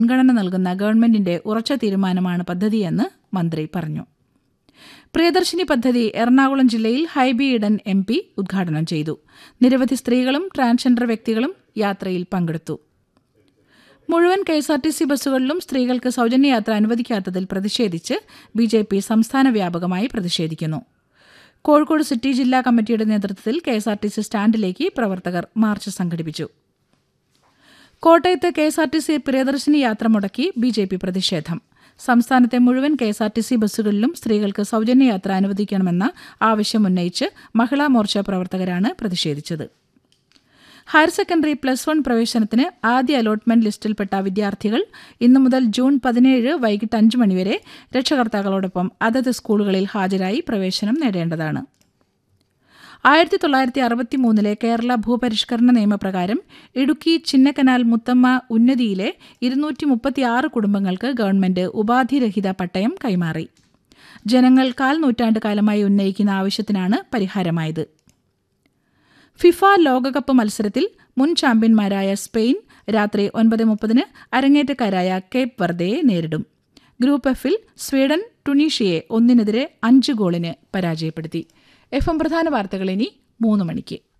മുൻഗണന നൽകുന്ന ഗവൺമെന്റിന്റെ ഉറച്ച തീരുമാനമാണ് പദ്ധതിയെന്ന് മന്ത്രി പറഞ്ഞു പ്രിയദർശിനി പദ്ധതി എറണാകുളം ജില്ലയിൽ ഹൈബി ഇഡൻ എം പി ഉദ്ഘാടനം ചെയ്തു നിരവധി സ്ത്രീകളും ട്രാൻസ്ജെൻഡർ വ്യക്തികളും യാത്രയിൽ പങ്കെടുത്തു മുഴുവൻ K S R T C ബസ്സുകളിലും സ്ത്രീകൾക്ക് സൗജന്യയാത്ര അനുവദിക്കാത്തതിൽ പ്രതിഷേധിച്ച് ബി ജെ പി സംസ്ഥാന വ്യാപകമായി പ്രതിഷേധിക്കുന്നു കോഴിക്കോട് സിറ്റി ജില്ലാ കമ്മിറ്റിയുടെ നേതൃത്വത്തിൽ K S R T C സ്റ്റാൻഡിലേക്ക് പ്രവർത്തകർ മാർച്ച് സംഘടിപ്പിച്ചു കോട്ടയത്ത് K S R T C Priyadarshini യാത്ര മുടക്കി ബി ജെ പി പ്രതിഷേധം സംസ്ഥാനത്തെ മുഴുവൻ K S R T C ബസ്സുകളിലും സ്ത്രീകൾക്ക് സൗജന്യയാത്ര അനുവദിക്കണമെന്ന ആവശ്യമുന്നയിച്ച് മഹിളാ മോർച്ച പ്രവർത്തകരാണ് പ്രതിഷേധിച്ചത് ഹയർ സെക്കൻഡറി പ്ലസ് വൺ പ്രവേശനത്തിന് ആദ്യ അലോട്ട്മെന്റ് ലിസ്റ്റിൽപ്പെട്ട വിദ്യാർത്ഥികൾ ഇന്നു മുതൽ ജൂൺ പതിനേഴ് വൈകിട്ട് അഞ്ച് മണിവരെ രക്ഷകർത്താക്കളോടൊപ്പം അതത് സ്കൂളുകളിൽ ഹാജരായി പ്രവേശനം നേടേണ്ടതാണ് ആയിരത്തി തൊള്ളായിരത്തി അറുപത്തി മൂന്നിലെ കേരള ഭൂപരിഷ്കരണ നിയമപ്രകാരം ഇടുക്കി ചിന്നക്കനാൽ മുത്തമ്മ ഉന്നതിയിലെ ഇരുന്നൂറ്റി മുപ്പത്തിയാറ് കുടുംബങ്ങൾക്ക് ഗവൺമെന്റ് ഉപാധിരഹിത പട്ടയം കൈമാറി ജനങ്ങൾ കാൽ നൂറ്റാണ്ട് കാലമായി ഉന്നയിക്കുന്ന ആവശ്യത്തിനാണ് പരിഹാരമായത് ഫിഫ ലോകകപ്പ് മത്സരത്തിൽ മുൻ ചാമ്പ്യന്മാരായ സ്പെയിൻ രാത്രി ഒൻപത് മുപ്പതിന് അരങ്ങേറ്റക്കാരായ കേപ്പ് വെർദയെ നേരിടും ഗ്രൂപ്പ് എഫിൽ സ്വീഡൻ ടുണീഷ്യയെ ഒന്നിനെതിരെ അഞ്ച് ഗോളിന് പരാജയപ്പെടുത്തി എഫ് എം പ്രധാന വാർത്തകൾ ഇനി മൂന്ന് മണിക്ക്